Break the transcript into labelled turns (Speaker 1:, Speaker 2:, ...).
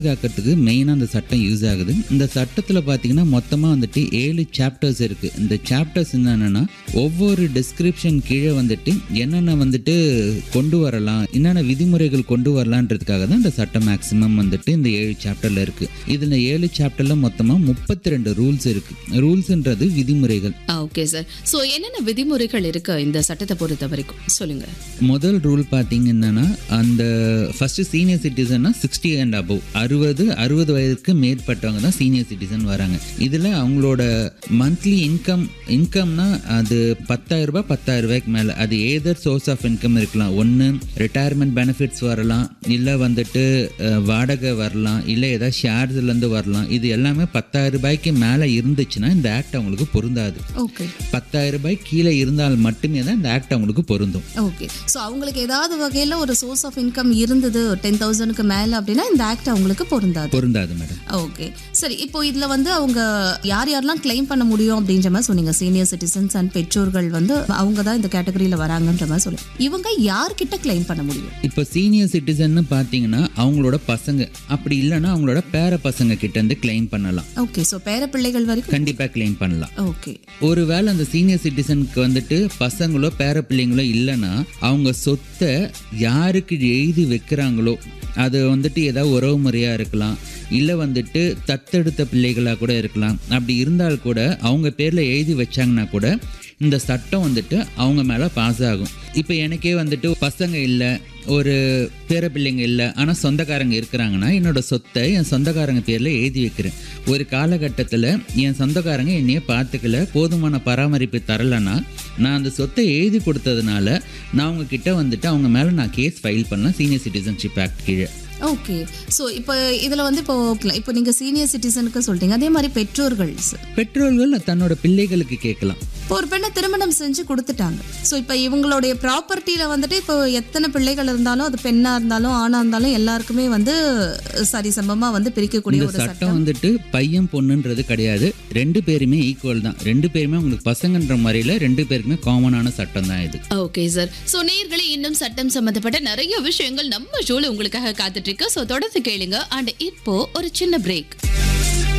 Speaker 1: பாதுகாக்கிறதுக்கு மெயினாக அந்த சட்டம் யூஸ் ஆகுது இந்த சட்டத்தில் பார்த்தீங்கன்னா மொத்தமாக வந்துட்டு ஏழு சாப்டர்ஸ் இருக்குது இந்த சாப்டர்ஸ் என்னென்னா ஒவ்வொரு டிஸ்கிரிப்ஷன் கீழே வந்துட்டு என்னென்ன வந்துட்டு கொண்டு வரலாம் என்னென்ன விதிமுறைகள் கொண்டு வரலான்றதுக்காக தான் இந்த சட்டம் மேக்ஸிமம் வந்துட்டு இந்த ஏழு சாப்டரில் இருக்குது இதில் ஏழு சாப்டரில் மொத்தமாக முப்பத்தி ரெண்டு ரூல்ஸ் இருக்குது ரூல்ஸ்ன்றது விதிமுறைகள்
Speaker 2: ஓகே சார் ஸோ என்னென்ன விதிமுறைகள் இருக்கு இந்த சட்டத்தை பொறுத்த வரைக்கும் சொல்லுங்க
Speaker 1: முதல் ரூல் பார்த்தீங்கன்னா அந்த ஃபர்ஸ்ட் சீனியர் சிட்டிசன்னா சிக்ஸ்டி அண்ட் அபவ் அறுபது அறுபது வயதுக்கு மேற்பட்டவங்க தான் சீனியர் சிட்டிசன் வராங்க இதில் அவங்களோட மந்த்லி இன்கம் இன்கம்னா அது பத்தாயிரம் ரூபாய் பத்தாயிரம் ரூபாய்க்கு மேலே அது ஏதர் சோர்ஸ் ஆஃப் இன்கம் இருக்கலாம் ஒன்று ரிட்டையர்மெண்ட் பெனிஃபிட்ஸ் வரலாம் இல்லை வந்துட்டு அஹ், வாடகை வரலாம் இல்லை ஏதாவது ஷேர்ஸ்லேருந்து வரலாம் இது எல்லாமே பத்தாயிரம் ரூபாய்க்கு மேலே இருந்துச்சுன்னா இந்த ஆக்ட் அவங்களுக்கு பொருந்தாது
Speaker 2: ஓகே
Speaker 1: பத்தாயிரம் ரூபாய் கீழே இருந்தால் மட்டுமே தான் இந்த ஆக்ட் அவங்களுக்கு பொருந்தும்
Speaker 2: ஓகே ஸோ அவங்களுக்கு ஏதாவது வகையில் ஒரு சோர்ஸ் ஆஃப் இன்கம் இருந்தது டென் தௌசண்ட்க்கு மேலே அப்படின்னா இந்த ஆக்ட் அவங்களுக்கு பொருந்தாது
Speaker 1: பொருந்தாது மேடம்
Speaker 2: ஓகே சரி இப்போ இதுல வந்து அவங்க யார் யாரெல்லாம் கிளைம் பண்ண முடியும் அப்படின்ற மாதிரி சொன்னீங்க சீனியர் சிட்டிசன்ஸ் அண்ட் பெற்றோர்கள் வந்து அவங்க தான் இந்த கேட்டகரியில வராங்கன்ற மாதிரி சொல்லி இவங்க யார்கிட்ட கிளைம் பண்ண முடியும்
Speaker 1: இப்போ சீனியர் சிட்டிசன்னு பார்த்தீங்கன்னா அவங்களோட பசங்க அப்படி இல்லைன்னா அவங்களோட பேர பசங்க கிட்ட இருந்து கிளைம் பண்ணலாம்
Speaker 2: ஓகே ஸோ பேர பிள்ளைகள் வரைக்கும்
Speaker 1: கண்டிப்பாக கிளைம் பண்ணலாம்
Speaker 2: ஓகே
Speaker 1: ஒருவேளை அந்த சீனியர் சிட்டிசனுக்கு வந்துட்டு பசங்களோ பேர பிள்ளைங்களோ இல்லைன்னா அவங்க சொத்தை யாருக்கு எழுதி வைக்கிறாங்களோ அது வந்துட்டு ஏதாவது உறவு முறையாக இருக்கலாம் இல்லை வந்துட்டு தத்தெடுத்த பிள்ளைகளாக கூட இருக்கலாம் அப்படி இருந்தால் கூட அவங்க பேரில் எழுதி வச்சாங்கன்னா கூட இந்த சட்டம் வந்துட்டு அவங்க மேலே பாஸ் ஆகும் இப்போ எனக்கே வந்துட்டு பசங்க இல்லை ஒரு பேர பிள்ளைங்க இல்லை ஆனால் சொந்தக்காரங்க இருக்கிறாங்கன்னா என்னோட சொத்தை என் சொந்தக்காரங்க பேரில் எழுதி வைக்கிறேன் ஒரு காலகட்டத்தில் என் சொந்தக்காரங்க என்னைய பார்த்துக்கல போதுமான பராமரிப்பு தரலைன்னா நான் அந்த சொத்தை எழுதி கொடுத்ததுனால நான் அவங்க கிட்ட வந்துட்டு அவங்க மேலே நான் கேஸ் ஃபைல் பண்ணலாம் சீனியர் சிட்டிசன்ஷிப் ஆக்ட் கீழே
Speaker 2: ஓகே ஸோ இப்போ இதில் வந்து இப்போ இப்போ நீங்கள் சீனியர் சிட்டிசனுக்கு சொல்லிட்டீங்க அதே மாதிரி பெற்றோர்கள்
Speaker 1: பெற்றோர்கள் தன்னோட பிள்ளைகளுக்கு கேட்கலாம்
Speaker 2: இப்போ ஒரு பெண்ணை திருமணம் செஞ்சு கொடுத்துட்டாங்க ஸோ இப்போ இவங்களுடைய ப்ராப்பர்ட்டியில் வந்துட்டு இப்போ எத்தனை பிள்ளைகள் இருந்தாலும் அது பெண்ணாக இருந்தாலும் ஆணாக இருந்தாலும் எல்லாருக்குமே வந்து சரிசமமாக வந்து பிரிக்கக்கூடிய
Speaker 1: இந்த
Speaker 2: ஒரு சட்டம்
Speaker 1: சட்டம் வந்துட்டு பையன் பொண்ணுன்றது கிடையாது ரெண்டு பேருமே ஈக்குவல் தான் ரெண்டு பேருமே உங்களுக்கு பசங்கன்ற முறையில் ரெண்டு பேருக்குமே காமனான சட்டம் தான் இது
Speaker 2: ஓகே சார் ஸோ நேர்களே இன்னும் சட்டம் சம்பந்தப்பட்ட நிறைய விஷயங்கள் நம்ம ஷோல உங்களுக்காக காத்துட்டு இருக்கு ஸோ தொடர்ந்து கேளுங்க அண்ட் இப்போ ஒரு சின்ன பிரேக்